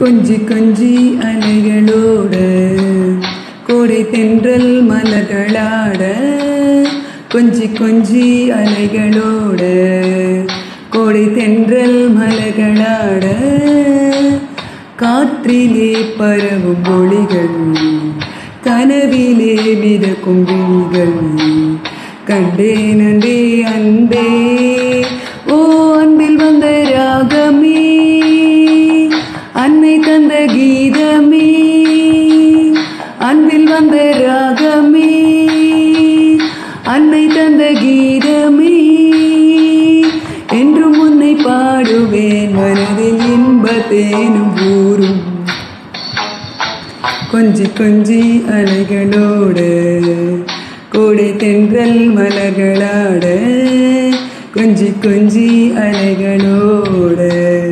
கொஞ்சி கொஞ்சி அலைகளோட கோடை தென்றல் மலர்களாட கொஞ்சி கொஞ்சி அலைகளோட கோடை தென்றல் மலர்களாட காற்றிலே பரவும் ஒளிகள் கனவிலே மிதக்கும் விழிகள் கண்டேன் அன்பே அன்பே ஓ அன்பில் வந்த ராகமே அன்னை தந்த கீதமே அன்பில் வந்த ராகமே அன்னை தந்த கீதமே என்றும் உன்னை பாடுவேன் மனதில் இன்பத்தேனும் ஊரும் கொஞ்சி கொஞ்சி அலைகளோடு கோடை தென்றல் மலர்களாட கொஞ்சி கொஞ்சி அலைகளோடு